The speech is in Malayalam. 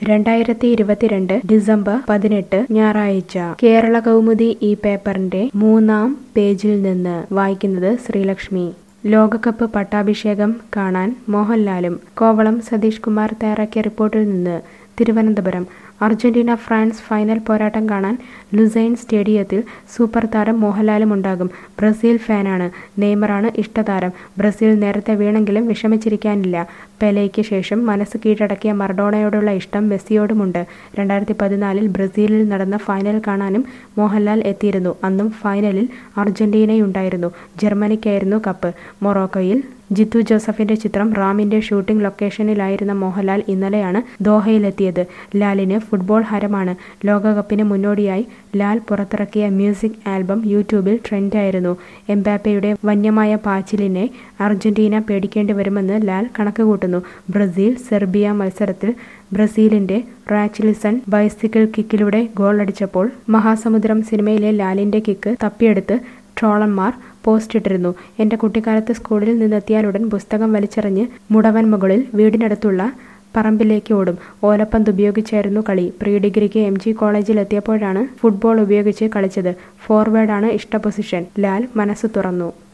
രണ്ടായിരത്തി ഇരുപത്തിരണ്ട് ഡിസംബർ പതിനെട്ട് ഞായറാഴ്ച കേരള കൗമുദി ഈ പേപ്പറിന്റെ മൂന്നാം പേജിൽ നിന്ന് വായിക്കുന്നത് ശ്രീലക്ഷ്മി ലോകകപ്പ് പട്ടാഭിഷേകം കാണാൻ മോഹൻലാലും കോവളം സതീഷ് കുമാർ തയ്യാറാക്കിയ റിപ്പോർട്ടിൽ നിന്ന് തിരുവനന്തപുരം അർജന്റീന ഫ്രാൻസ് ഫൈനൽ പോരാട്ടം കാണാൻ ലുസൈൻ സ്റ്റേഡിയത്തിൽ സൂപ്പർ താരം മോഹൻലാലും ഉണ്ടാകും ബ്രസീൽ ഫാനാണ് നെയ്മറാണ് ഇഷ്ടതാരം ബ്രസീൽ നേരത്തെ വീണെങ്കിലും വിഷമിച്ചിരിക്കാനില്ല പെലെയ്ക്ക് ശേഷം മനസ്സ് കീഴടക്കിയ മറഡോണയോടുള്ള ഇഷ്ടം മെസ്സിയോടുമുണ്ട് രണ്ടായിരത്തി പതിനാലിൽ ബ്രസീലിൽ നടന്ന ഫൈനൽ കാണാനും മോഹൻലാൽ എത്തിയിരുന്നു അന്നും ഫൈനലിൽ അർജന്റീനയുണ്ടായിരുന്നു ജർമ്മനിക്കായിരുന്നു കപ്പ് മൊറോക്കോയിൽ ജിത്തു ജോസഫിന്റെ ചിത്രം റാമിന്റെ ഷൂട്ടിംഗ് ലൊക്കേഷനിലായിരുന്ന മോഹൻലാൽ ഇന്നലെയാണ് ദോഹയിലെത്തിയത് ലാലിന് ഫുട്ബോൾ ഹരമാണ് ലോകകപ്പിന് മുന്നോടിയായി ലാൽ പുറത്തിറക്കിയ മ്യൂസിക് ആൽബം യൂട്യൂബിൽ ട്രെൻഡായിരുന്നു എംബാപ്പയുടെ വന്യമായ പാച്ചിലിനെ അർജന്റീന പേടിക്കേണ്ടി വരുമെന്ന് ലാൽ കണക്കുകൂട്ടുന്നു ബ്രസീൽ സെർബിയ മത്സരത്തിൽ ബ്രസീലിന്റെ റാച്ചിലിസൺ ബൈസിക്കിൾ കിക്കിലൂടെ ഗോൾ അടിച്ചപ്പോൾ മഹാസമുദ്രം സിനിമയിലെ ലാലിന്റെ കിക്ക് തപ്പിയെടുത്ത് ട്രോളന്മാർ പോസ്റ്റ് ഇട്ടിരുന്നു എന്റെ കുട്ടിക്കാലത്ത് സ്കൂളിൽ നിന്നെത്തിയാലുടൻ പുസ്തകം വലിച്ചെറിഞ്ഞ് മുടവൻ മുകളിൽ വീടിനടുത്തുള്ള പറമ്പിലേക്ക് ഓടും ഓലപ്പന്ത് ഉപയോഗിച്ചായിരുന്നു കളി പ്രീ ഡിഗ്രിക്ക് എം ജി കോളേജിൽ എത്തിയപ്പോഴാണ് ഫുട്ബോൾ ഉപയോഗിച്ച് കളിച്ചത് ഫോർവേഡാണ് ഇഷ്ട പൊസിഷൻ ലാൽ മനസ്സ് തുറന്നു